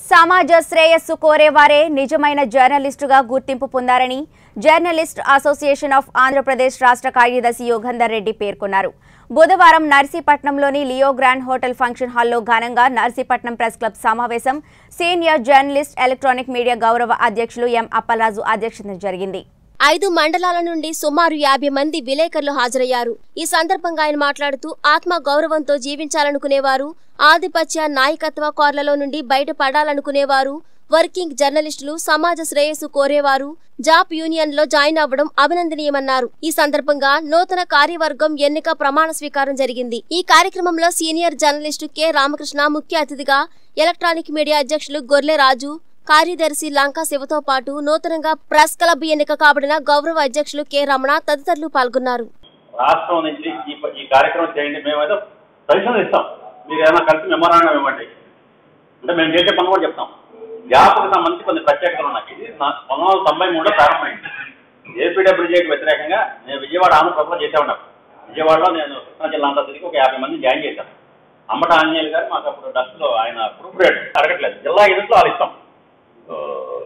సమాజ శ్రేయస్సు కోరేవారే నిజమైన జర్నలిస్టుగా గుర్తింపు పొందారని జర్నలిస్ట్ అసోసియేషన్ ఆఫ్ ఆంధ్రప్రదేశ్ రాష్ట్ర కార్యదర్శి యోగంధర్ రెడ్డి పేర్కొన్నారు బుధవారం నర్సీపట్నంలోని లియో గ్రాండ్ హోటల్ ఫంక్షన్ హాల్లో ఘనంగా నర్సీపట్నం ప్రెస్ క్లబ్ సమావేశం సీనియర్ జర్నలిస్ట్ ఎలక్ట్రానిక్ మీడియా గౌరవ అధ్యక్షులు ఎం అప్పలరాజు అధ్యక్షతన జరిగింది ఐదు మండలాల నుండి సుమారు యాభై మంది విలేకరులు హాజరయ్యారు ఈ సందర్భంగా ఆయన మాట్లాడుతూ ఆత్మ గౌరవంతో జీవించాలనుకునేవారు ఆధిపత్య నాయకత్వ కోర్లలో నుండి బయటపడాలనుకునేవారు వర్కింగ్ జర్నలిస్టులు సమాజ శ్రేయస్సు కోరేవారు జాప్ యూనియన్ లో జాయిన్ అవ్వడం అభినందనీయమన్నారు ఈ సందర్భంగా నూతన కార్యవర్గం ఎన్నిక ప్రమాణ స్వీకారం జరిగింది ఈ కార్యక్రమంలో సీనియర్ జర్నలిస్టు కె రామకృష్ణ ముఖ్య అతిథిగా ఎలక్ట్రానిక్ మీడియా అధ్యక్షులు గొర్లె రాజు కార్యదర్శి లంకా శివతో పాటు నూతనంగా ప్రెస్ క్లబ్ ఎన్నిక కాబడిన గౌరవ అధ్యక్షులు కె రమణ తదితరులు పాల్గొన్నారు రాష్ట్రం నుంచి ఈ ప- ఈ కార్యక్రమం చేయండి మేమైతే సజెషన్ ఇస్తాం మీరు ఏమైనా కలిసి మెమోరాండం ఇవ్వండి అంటే మేము చేసే పని కూడా చెప్తాం జాబ్కి సంబంధించి కొన్ని ప్రత్యేకతలు ఉన్నాయి ఇది నా పంతొమ్మిది వందల తొంభై మూడులో ప్రారంభమైంది ఏపీడబ్ల్యూజేకి వ్యతిరేకంగా నేను విజయవాడ ఆంధ్రప్రదేశ్లో చేసే ఉన్నాను విజయవాడలో నేను కృష్ణా జిల్లా అంతా తిరిగి ఒక యాభై మంది జాయిన్ చేశాను అమ్మట ఆంజనేయులు గారు మాకు అప్పుడు డస్ట్లో ఆయన ప్రూఫ్ రేట్ అడగట్లేదు జిల్లా యూనిట్లో వాళ్ళు ఇస్తాం సో,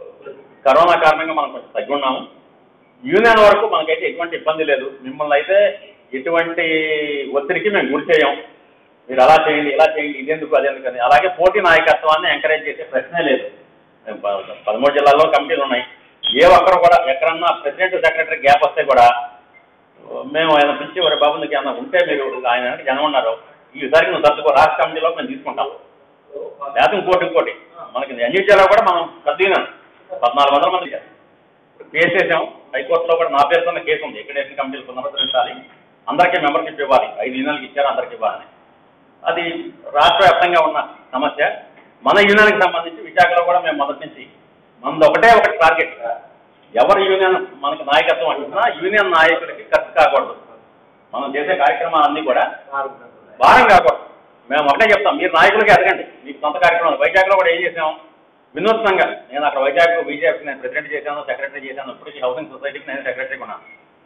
కరోనా కారణంగా మనం కొంచెం తగ్గి ఉన్నాము యూనియన్ వరకు మనకైతే ఎటువంటి ఇబ్బంది లేదు మిమ్మల్ని అయితే ఎటువంటి ఒత్తిడికి మేము గురి చేయం మీరు అలా చేయండి ఇలా చేయండి ఇదెందుకు అదెందుకు అని అలాగే పోటీ నాయకత్వాన్ని ఎంకరేజ్ చేసే ప్రశ్నే లేదు మేము ప- పదమూడు జిల్లాల్లో కమిటీలు ఉన్నాయి ఏ ఒక్కరు కూడా ఎక్కడన్నా ప్రెసిడెంట్ సెక్రటరీ గ్యాప్ వస్తే కూడా మేము ఆయన పిలిచి వారి బాబు నీకు ఏమన్నా ఉంటే మీరు ఆయన వెనక జనం ఉన్నారు ఈసారి నువ్వు సర్దుకో రాష్ట్ర కమిటీలో మేము తీసుకుంటాం లేకపోతే ఇంకోటి ఇంకోటి మనకి ఎన్యూటీలో కూడా మనం సర్దినాం పద్నాలుగు వందల మంది కేసు వేసాం హైకోర్టులో కూడా నా పేరుతోనే కేసు ఉంది ఎక్కడేసిన కమిటీలు పునరుద్ధరించాలి అందరికీ మెంబర్షిప్ ఇవ్వాలి ఐదు యూనియన్లకు ఇచ్చారు అందరికీ ఇవ్వాలని అది రాష్ట్ర వ్యాప్తంగా ఉన్న సమస్య మన యూనియన్కి సంబంధించి విశాఖలో కూడా మేము మొదటి నుంచి మనది ఒకటే ఒకటి టార్గెట్ ఎవరు యూనియన్ మనకి నాయకత్వం అంటున్నా యూనియన్ నాయకుడికి ఖర్చు కాకూడదు మనం చేసే కార్యక్రమాలన్నీ కూడా భారం కాకూడదు మేము ఒకటే చెప్తాం మీరు నాయకులకి ఎదగండి మీకు సొంత కార్యక్రమం వైజాగ్లో కూడా ఏం చేసాం వినూత్నంగా నేను అక్కడ వైజాగ్ బీజేపీకి నేను ప్రెసిడెంట్ చేశాను సెక్రటరీ చేశాను ఇప్పటికీ హౌసింగ్ సొసైటీకి నేను సెక్రటరీ ఉన్నాను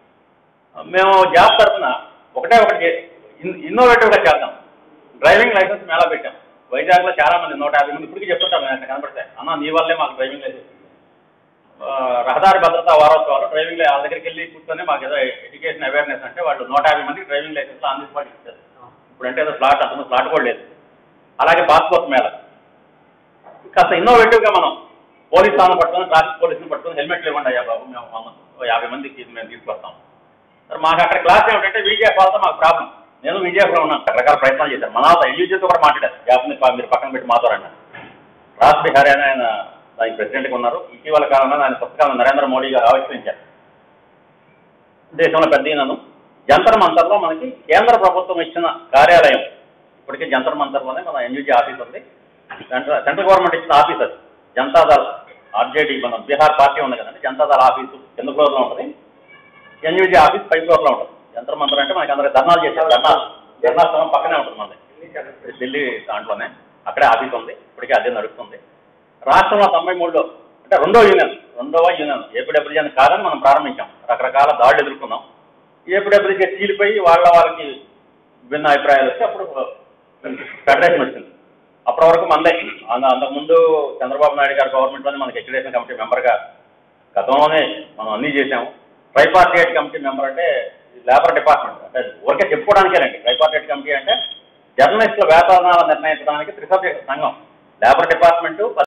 మేము జాబ్ తరఫున ఒకటే ఒకటి చే- ఇన్- ఇన్నోవేటివ్గా చేద్దాం డ్రైవింగ్ లైసెన్స్ మేళా పెట్టాం వైజాగ్లో చాలా మంది నూట యాభై మంది ఇప్పటికీ చెప్తుంటాం నేను అక్కడ కనపడితే అన్న నీ వల్లే మాకు డ్రైవింగ్ లైసెన్స్ ఆ, రహదారి భద్రతా వారోత్సవాలు డ్రైవింగ్ లై- వాళ్ళ దగ్గరికి వెళ్ళి కూర్చొని మాకు ఏదో ఎడ్యుకేషన్ అవేర్నెస్ అంటే వాళ్ళు నూట యాభై మందికి driving licence on the spot ఇచ్చారు ఇప్పుడు అంటే ఏదో ఫ్లాట్ అతను ఫ్లాట్ కూడా లేదు అలాగే పాస్పోర్ట్ మేళ కాస్త ఇన్నోవేటివ్గా మనం పోలీస్ వాళ్ళని పట్టుకొని ట్రాఫిక్ పోలీసుని పట్టుకొని హెల్మెట్లు ఇవ్వండి అయ్యా బాబు మేము వంద ఓ యాభై మందికి ఇది మేము తీసుకొస్తాం సరే మాకు అక్కడ క్లాస్ ఏమిటంటే విజయఫ్ వాళ్ళతో మాకు ప్రాబ్లం నేను విజయఫ్లో ఉన్నాను రకరకాల ప్రయత్నాలు చేశాను మన ఎల్యూజీతో కూడా మాట్లాడారు జాబ్ని పా- మీరు పక్కన పెట్టి మాట్లాడండి రాజ్ బిహారీ అని ఆయన దానికి ప్రెసిడెంట్గా ఉన్నారు ఇటీవల కాలంలో ఆయన పుస్తకాలను నరేంద్ర మోడీ గారు ఆవిష్కరించారు దేశంలో పెద్ద ఈయనను జంతర్ మంతర్లో మనకి కేంద్ర ప్రభుత్వం ఇచ్చిన కార్యాలయం ఇప్పటికే జంతర్ మంతర్లోనే మన ఎన్యూజీ ఆఫీస్ ఉంది సెంట్రల్ సెంట్రల్ గవర్నమెంట్ ఇచ్చిన ఆఫీస్ అది జనతాదళ్ ఆర్జేడీ మన బీహార్ పార్టీ ఉంది కదండి జనతాదళ్ ఆఫీసు కింద ఫ్లోర్లో ఉంటుంది ఎన్యూజీ ఆఫీస్ పై ఫ్లోర్లో ఉంటుంది జంతర్ మంతర్ అంటే మనకి అందరికి ధర్నాలు చేశారు ధర్నా ధర్నా స్థలం పక్కనే ఉంటుంది మనది ఢిల్లీ దాంట్లోనే అక్కడే ఆఫీస్ ఉంది ఇప్పటికే అదే నడుస్తుంది రాష్ట్రంలో తొంభై మూడులో అంటే రెండో యూనియన్ రెండవ యూనియన్ ఏపీడబ్ల్యూజీ కాదని మనం ప్రారంభించాం రకరకాల దాడులు ఎదుర్కొన్నాం ఏపీడబ్ల్యూజీ చీలిపోయి వాళ్ళ వాళ్ళకి భిన్న అభిప్రాయాలు వస్తే అప్పుడు ఫెడరేషన్ వచ్చింది అప్పటి వరకు మందే అంత అంతకుముందు చంద్రబాబు నాయుడు గారి గవర్నమెంట్లోనే మనకి ఎక్యుడేషన్ కమిటీ మెంబర్గా గతంలోనే మనం అన్నీ చేసాము ట్రైపార్టేట్ కమిటీ మెంబర్ అంటే లేబర్ డిపార్ట్మెంట్ అంటే ఊరికే చెప్పుకోవడానికేనండి ట్రైపార్టేట్ కమిటీ అంటే జర్నలిస్టుల వేతనాల నిర్ణయించడానికి త్రిసభ్య సంఘం లేబర్ డిపార్ట్మెంటు